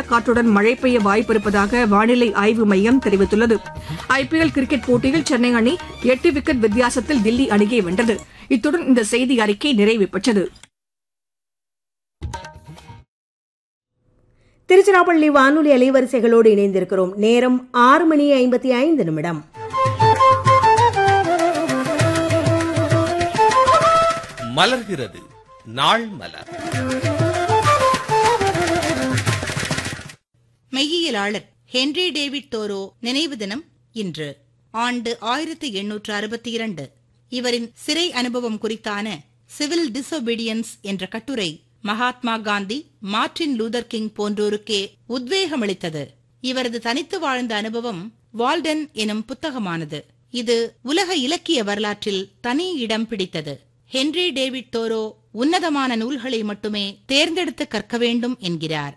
காற்றுடன் மழை பெய்ய வாய்ப்பிருப்பதாக வானிலை ஆய்வு மையம் தெரிவித்துள்ளது ஐபிஎல் கிரிக்கெட் போட்டியில் சென்னை அணி எட்டு விக்கெட் வித்தியாசத்தில் தில்லி அணியை வென்றது இத்துடன் இந்த செய்தி அறிக்கை நிறைவு பெற்றது திருச்சிராப்பள்ளி வானொலி அலைவரிசைகளோடு இணைந்திருக்கிறோம் நேரம் ஆறு மணி ஐம்பத்தி ஐந்து நிமிடம் மலர்கிறது நாள் மலர் மெய்யியலாளர் ஹென்றி டேவிட் தோரோ நினைவு தினம் இன்று ஆண்டு ஆயிரத்தி எண்ணூற்று அறுபத்தி இரண்டு இவரின் சிறை அனுபவம் குறித்தான சிவில் டிசொபீடியன்ஸ் என்ற கட்டுரை Mahatma Gandhi Martin Luther King போன்றோருக்கே உத்வேகமளித்தது இவரது தனித்து வாழ்ந்த அனுபவம் வால்டன் எனும் புத்தகமானது இது உலக இலக்கிய வரலாற்றில் தனி இடம் பிடித்தது ஹென்றி டேவிட் தோரோ உன்னதமான நூல்களை மட்டுமே தேர்ந்தெடுத்து கற்க வேண்டும் என்கிறார்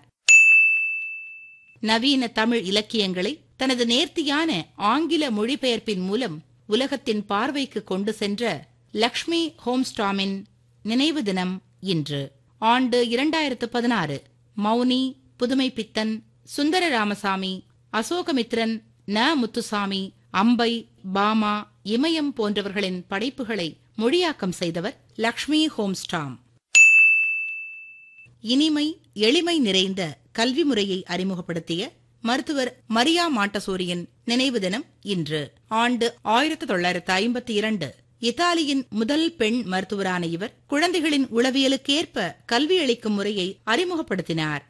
நவீன தமிழ் இலக்கியங்களை தனது நேர்த்தியான ஆங்கில மொழிபெயர்ப்பின் மூலம் உலகத்தின் பார்வைக்கு கொண்டு சென்ற லக்ஷ்மி ஹோம்ஸ்டாமின் நினைவு தினம் இன்று ஆண்டு இரண்டாயிரத்து பதினாறு மௌனி புதுமை பித்தன் சுந்தர ராமசாமி அசோகமித்ரன் ந முத்துசாமி அம்பை பாமா இமயம் போன்றவர்களின் படைப்புகளை மொழியாக்கம் செய்தவர் லக்ஷ்மி ஹோம்ஸ்டாம் இனிமை எளிமை நிறைந்த கல்வி முறையை அறிமுகப்படுத்திய மருத்துவர் மரியா மாண்டசோரியின் நினைவு தினம் இன்று ஆண்டு ஆயிரத்தி தொள்ளாயிரத்து ஐம்பத்தி இரண்டு இத்தாலியின் முதல் பெண் மருத்துவரான இவர் குழந்தைகளின் உளவியலுக்கேற்ப கல்வி அளிக்கும் முறையை அறிமுகப்படுத்தினார்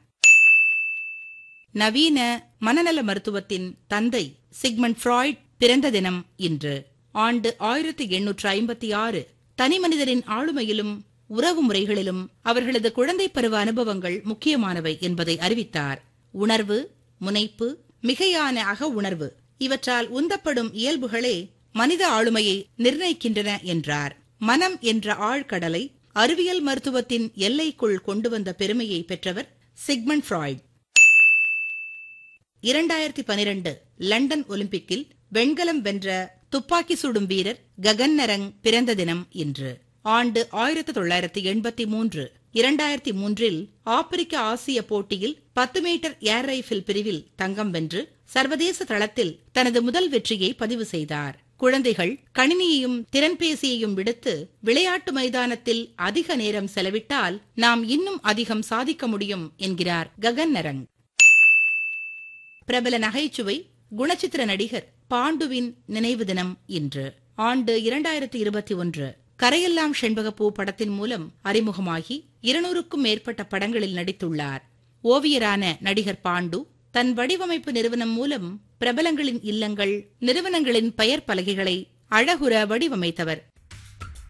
நவீன மனநல மருத்துவத்தின் தந்தை சிக்மண்ட் ஃப்ராய்ட் பிறந்த தினம் இன்று ஆண்டு ஆயிரத்தி எண்ணூற்று ஐம்பத்தி ஆறு தனிமனிதரின் ஆளுமையிலும் உறவு முறைகளிலும் அவர்களது குழந்தை பருவ அனுபவங்கள் முக்கியமானவை என்பதை அறிவித்தார் உணர்வு முனைப்பு மிகையான அக உணர்வு இவற்றால் உந்தப்படும் இயல்புகளே மனித ஆளுமையை நிர்ணயிக்கின்றன என்றார் மனம் என்ற ஆழ்கடலை அறிவியல் மருத்துவத்தின் எல்லைக்குள் கொண்டு வந்த பெருமையை பெற்றவர் சிக்மண்ட் ஃப்ராய்ட் இரண்டாயிரத்தி பனிரெண்டு லண்டன் ஒலிம்பிக்கில் வெண்கலம் வென்ற துப்பாக்கி சுடும் வீரர் ககன் நரங் பிறந்த தினம் இன்று ஆண்டு ஆயிரத்தி தொள்ளாயிரத்தி எண்பத்தி மூன்று இரண்டாயிரத்தி மூன்றில் ஆப்பிரிக்க ஆசிய போட்டியில் பத்து மீட்டர் ஏர் ரைபிள் பிரிவில் தங்கம் வென்று சர்வதேச தளத்தில் தனது முதல் வெற்றியை பதிவு செய்தார் குழந்தைகள் கணினியையும் திறன்பேசியையும் விடுத்து விளையாட்டு மைதானத்தில் அதிக நேரம் செலவிட்டால் நாம் இன்னும் அதிகம் சாதிக்க முடியும் என்கிறார் ககன் நரங் பிரபல நகைச்சுவை குணச்சித்திர நடிகர் பாண்டுவின் நினைவு தினம் இன்று ஆண்டு இரண்டாயிரத்தி இருபத்தி ஒன்று கரையெல்லாம் செண்பகப்பூ படத்தின் மூலம் அறிமுகமாகி இருநூறுக்கும் மேற்பட்ட படங்களில் நடித்துள்ளார் ஓவியரான நடிகர் பாண்டு தன் வடிவமைப்பு நிறுவனம் மூலம் பிரபலங்களின் இல்லங்கள் நிறுவனங்களின் பெயர் பலகைகளை அழகுற வடிவமைத்தவர்